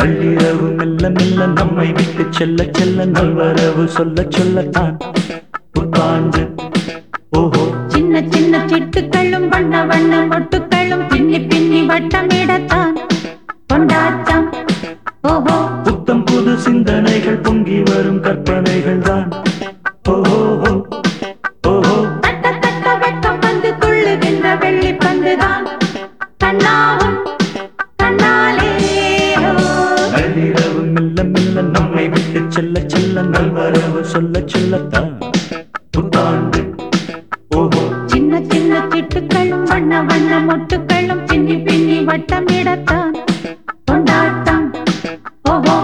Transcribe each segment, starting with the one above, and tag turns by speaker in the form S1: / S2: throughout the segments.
S1: நள்ளிரவு மெல்ல மெல்ல நம்மை விட்டு செல்ல செல்ல நல்வரவு சொல்ல சொல்லத்தான் புத்தாண்டு ஓஹோ
S2: சின்ன சின்ன சிட்டுக்களும் வண்ண வண்ண மொட்டுக்களும் பின்னி பின்னி வட்டமிடத்தான் கொண்டாட்டம் ஓஹோ
S1: புத்தம் புது சிந்தனைகள் பொங்கி வரும் கற்பனைகள் தான் ஓஹோ ஓஹோ
S2: தட்ட தட்ட வெட்கம் வந்து துள்ளுகின்ற வெள்ளி பந்துதான் கண்ணாவும் கண்ணாலே ஓ.
S1: நள்ளிரவு மெல்ல மெல்ல நம்மை விட்டு செல்ல செல்ல நல்வரவு சொல்ல சொல்லத்தான் புத்தாண்டு ஓஹோ
S2: சின்ன சின்ன சிட்டுக்களும் வண்ண வண்ண மொட்டுக்களும் பின்னி பின்னி வட்டமிடத்தான் கொண்டாட்டம் ஓஹோ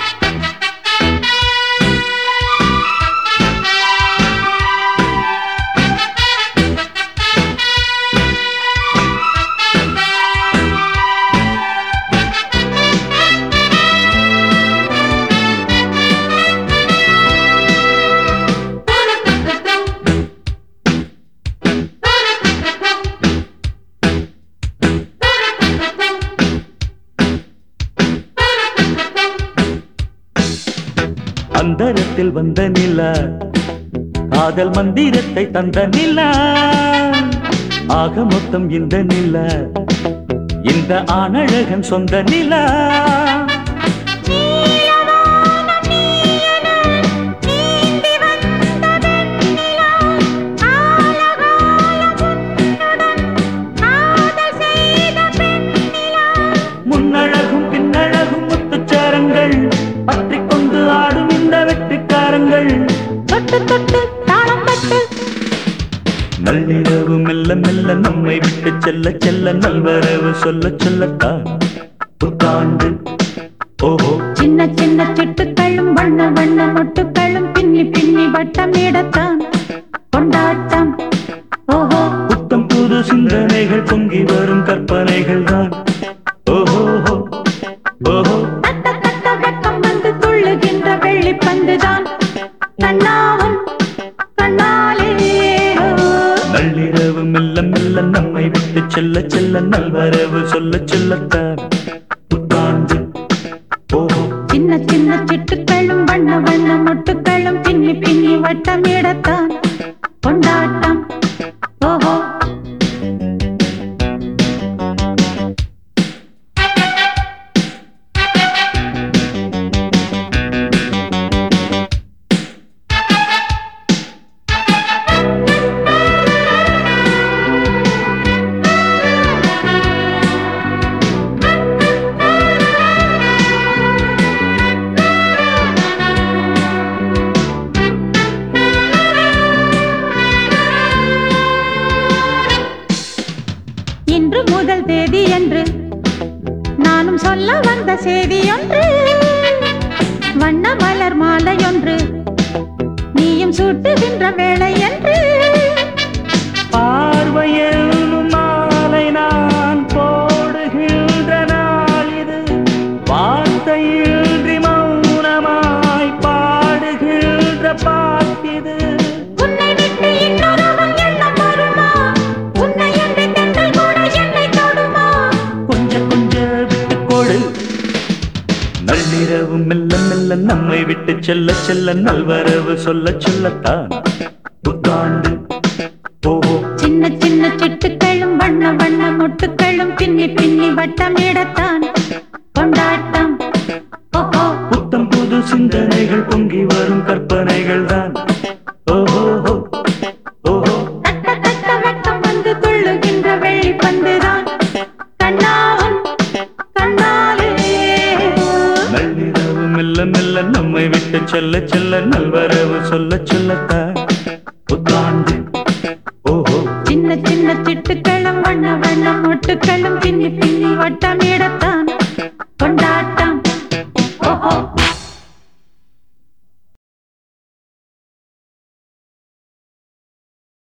S1: அந்தரத்தில் வந்த நிலா காதல் மந்திரத்தை தந்த நிலா ஆக மொத்தம் இந்த நிலா இந்த ஆணழகன் சொந்த நிலா முன்னழகும் பின்னழகும் முத்துச்சாரங்கள் பற்றிக் கொண்டு ஆடும் இந்த வெற்றிக்காரங்கள்
S2: தொட்டு தொட்டு தாளம் தட்டு
S1: நள்ளிரவு மெல்ல மெல்ல நம்மை விட்டு செல்ல செல்ல நல்வரவு சொல்ல சொல்லத்தான் புத்தாண்டு ஓஹோ
S2: சின்ன சின்ன சிட்டுக்களும் வண்ண வண்ண மொட்டுக்களும் பின்னி பின்னி வட்டமிடத்தான் கொண்டாட்டம் ஓஹோ
S1: புத்தம் புது சிந்தனைகள் பொங்கி வரும் கற்பனைகள் தான் ஓஹோ ஓஹோ
S2: தட்ட தட்ட வெட்கம் வந்து துள்ளுகின்ற வெள்ளி பந்துதான் கண்ணாவும் கண்ணாலே ஓ.
S1: நள்ளிரவு மெல்ல மெல்ல நம்மை விட்டு செல்ல செல்ல நல்வரவு சொல்ல சொல்லத்தான் புத்தாண்டு ஓஹோ
S2: சின்ன சின்ன சிட்டுக்களும் வண்ண வண்ண மொட்டுக்களும் பின்னி பின்னி வட்டமிடத்தான் கொண்டாட்டம் ஓஹோ இன்று முதல் தேதி என்று நானும் சொல்ல வந்த செய்தி ஒன்று வண்ண மலர் மாலை ஒன்று நீயும் சூட்டுகின்ற வேளை என்று
S1: பார்வையில் மாலை நான் போடுகின்ற நாள் இது வார்த்தையின்றி மௌனமாய் பாடுகின்ற பாட்டிது
S2: உன்னை விட்டு இன்னொருவன் எண்ணம் வருமா உன்னை என்று தென்றல் கூட என்னை தொடுமா
S1: கொஞ்ச கொஞ்ச விட்டு கொடு நள்ளிரவு மெல்ல மெல்ல நம்மை விட்டு செல்ல செல்ல நல்வரவு சொல்ல சொல்லத்தான் புத்தாண்டு ஓஹோ
S2: சின்ன சின்ன சிட்டுக்களும் வண்ண வண்ண மொட்டுக்களும் பின்னி பின்னி வட்டமிடத்தான் கொண்டாட்டம் ஓஹோ
S1: புத்தம் புது சிந்தனைகள் பொங்கி வரும் கற்பனைகள் தான் ஓஹோ ஓஹோ
S2: தட்ட தட்ட வெட்கம் வந்து துள்ளுகின்ற வெள்ளி பந்துதான் கண்ணாவும் கண்ணாலே
S1: நள்ளிரவு மெல்ல மெல்ல நம்மை விட்டு செல்ல செல்ல நல்வரவு சொல்ல சொல்லத்தான் புத்தாண்டு ஓஹோ
S2: சின்ன சின்ன சிட்டுக்களும் வண்ண வண்ண மொட்டுக்களும் பின்னி பின்னி வட்டமிடத்தான் கொண்டாட்டம் ஓஹோ